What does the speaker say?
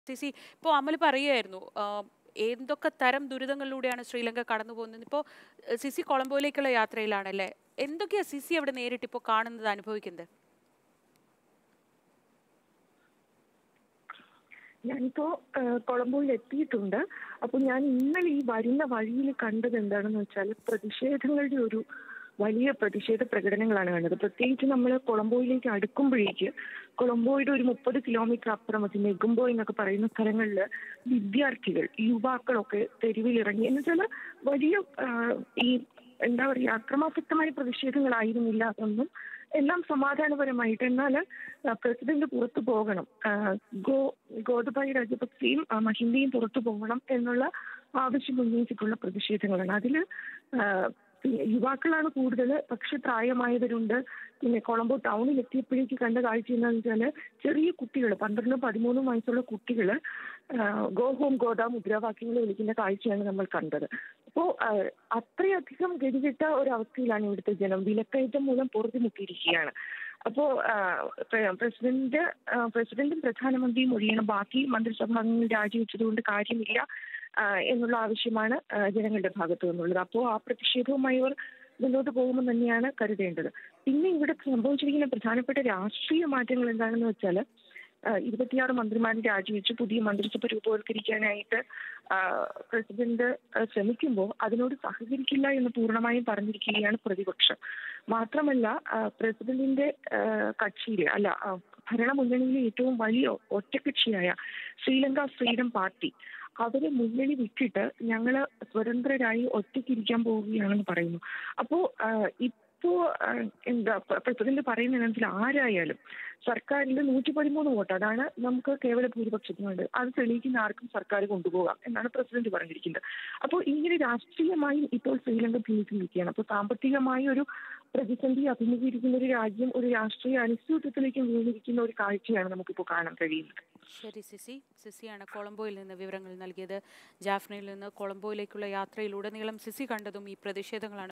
CC ഇപ്പോൾ അമൽ പറയുമായിരുന്നു ആ, എന്തൊക്കെ തരം ദുരിതങ്ങളിലൂടെയാണ് ശ്രീലങ്ക കടന്നു പോകുന്നത് ഇപ്പോൾ സിസി കൊളംബോയിലേക്കുള്ള യാത്രയിലാണല്ലേ എന്തൊക്കെയാ സിസി അവിടെ നേരിട്ട് ഇപ്പോൾ കാണുന്നത് അനുഭവിക്കുന്നത് ഞാനിപ്പോ ആ, കൊളംബോയിൽ എത്തിയിട്ടുണ്ട് അപ്പൊ ഞാൻ ഇന്നലെ ഈ വരുന്ന വഴിയിൽ കണ്ടത് എന്താണെന്ന് വെച്ചാൽ പ്രതിഷേധങ്ങളുടെ ഒരു വലിയ പ്രതിഷേധ പ്രകടനങ്ങളാണ് കണ്ടത് പ്രത്യേകിച്ച് നമ്മൾ കൊളംബോയിലേക്ക് അടുക്കുമ്പോഴേക്ക് കൊളംബോയുടെ ഒരു മുപ്പത് കിലോമീറ്റർ അപ്പുറം അത് നെഗുംബോ എന്നൊക്കെ പറയുന്ന സ്ഥലങ്ങളിൽ വിദ്യാർത്ഥികൾ യുവാക്കളൊക്കെ തെരുവിലിറങ്ങി എന്ന് വെച്ചാൽ വലിയ ആ, ഈ എന്താ പറയുക അക്രമാസക്തമായ പ്രതിഷേധങ്ങളായിരുന്നില്ല അതൊന്നും എല്ലാം സമാധാനപരമായിട്ട് എന്നാൽ പ്രസിഡന്റ് പുറത്തു പോകണം ആ, ഗോ ഗോതബായി രാജപക്സെയും ആ, മഹിന്ദയും പുറത്തു പോകണം എന്നുള്ള ആവശ്യം ഉന്നയിച്ചിട്ടുള്ള പ്രതിഷേധങ്ങളാണ് അതിൽ യുവാക്കളാണ് കൂടുതൽ പക്ഷെ പ്രായമായവരുണ്ട് പിന്നെ കൊളംബോ ടൗണിൽ എത്തിയപ്പോഴേക്ക് കണ്ട കാഴ്ച എന്താണെന്ന് വെച്ചാൽ ചെറിയ കുട്ടികൾ പന്ത്രണ്ടും പതിമൂന്നും വയസ്സുള്ള കുട്ടികൾ ഗോ ഹോം ഗോദ മുദ്രാവാക്യങ്ങൾ വിളിക്കുന്ന കാഴ്ചയാണ് നമ്മൾ കണ്ടത് അപ്പോൾ അത്രയധികം ഗതികെട്ട ഒരവസ്ഥയിലാണ് ഇവിടുത്തെ ജനം വിലക്കയറ്റം മൂലം പൊറുതിമുട്ടിയിരിക്കുകയാണ് അപ്പോ പ്രസിഡന്റ് ആ, പ്രസിഡന്റും പ്രധാനമന്ത്രിയും ഒഴിയണം ബാക്കി മന്ത്രിസഭാംഗങ്ങൾ രാജിവെച്ചതുകൊണ്ട് കാര്യമില്ല ആ, എന്നുള്ള ആവശ്യമാണ് ആ, ജനങ്ങളുടെ ഭാഗത്തു നിന്നുള്ളത് അപ്പോൾ ആ പ്രതിഷേധവുമായി അവർ മുന്നോട്ട് പോകുമെന്ന് തന്നെയാണ് കരുതേണ്ടത് പിന്നെ ഇവിടെ സംഭവിച്ചിരിക്കുന്ന പ്രധാനപ്പെട്ട രാഷ്ട്രീയ മാറ്റങ്ങൾ എന്താണെന്ന് വെച്ചാൽ ഇരുപത്തിയാറ് മന്ത്രിമാരെ രാജിവെച്ച് പുതിയ മന്ത്രിസഭ രൂപവത്കരിക്കാനായിട്ട് ആ, പ്രസിഡന്റ് ആ, ശ്രമിക്കുമ്പോൾ അതിനോട് സഹകരിക്കില്ല എന്ന് പൂർണ്ണമായും പറഞ്ഞിരിക്കുകയാണ് പ്രതിപക്ഷം മാത്രമല്ല ആ, പ്രസിഡന്റിന്റെ ആ, കക്ഷിയിലെ അല്ല ആ, ഭരണമുന്നണിയിലെ ഏറ്റവും വലിയ ഒറ്റക്കക്ഷിയായ ശ്രീലങ്ക ഫ്രീഡം പാർട്ടി അവരെ മുന്നണി വിട്ടിട്ട് ഞങ്ങള് സ്വതന്ത്രരായി ഒറ്റയ്ക്കിരിക്കാൻ പോവുകയാണെന്ന് പറയുന്നു അപ്പോ ആ, ഇപ്പോ ആ, എന്താ പ്രസിഡന്റ് പറയുന്നതിനനുസരിച്ച് ആരായാലും സർക്കാരിൽ നൂറ്റി പതിമൂന്ന് വോട്ട് അതാണ് നമുക്ക് കേവല ഭൂരിപക്ഷത്തിനുണ്ട് അത് തെളിയിക്കുന്ന ആർക്കും സർക്കാർ കൊണ്ടുപോകാം എന്നാണ് പ്രസിഡന്റ് പറഞ്ഞിരിക്കുന്നത് അപ്പോൾ ഇങ്ങനെ രാഷ്ട്രീയമായും ഇപ്പോൾ ശ്രീലങ്ക ഭിന്നിച്ചിരിക്കുകയാണ് അപ്പോൾ സാമ്പത്തികമായി ഒരു പ്രതിസന്ധി അഭിമുഖീകരിക്കുന്ന ഒരു രാജ്യം ഒരു രാഷ്ട്രീയ അനിശ്ചിതത്വത്തിലേക്ക് വീണിരിക്കുന്ന ഒരു കാഴ്ചയാണ് നമുക്കിപ്പോൾ കാണാൻ കഴിയുന്നത് ശരി സിസി സിസിയാണ് കൊളംബോയിൽ നിന്ന് വിവരങ്ങൾ നൽകിയത് ജാഫ്നയിൽ നിന്ന് കൊളംബോയിലേക്കുള്ള യാത്രയിലുടനീളം സിസി കണ്ടതും ഈ പ്രതിഷേധങ്ങളാണ്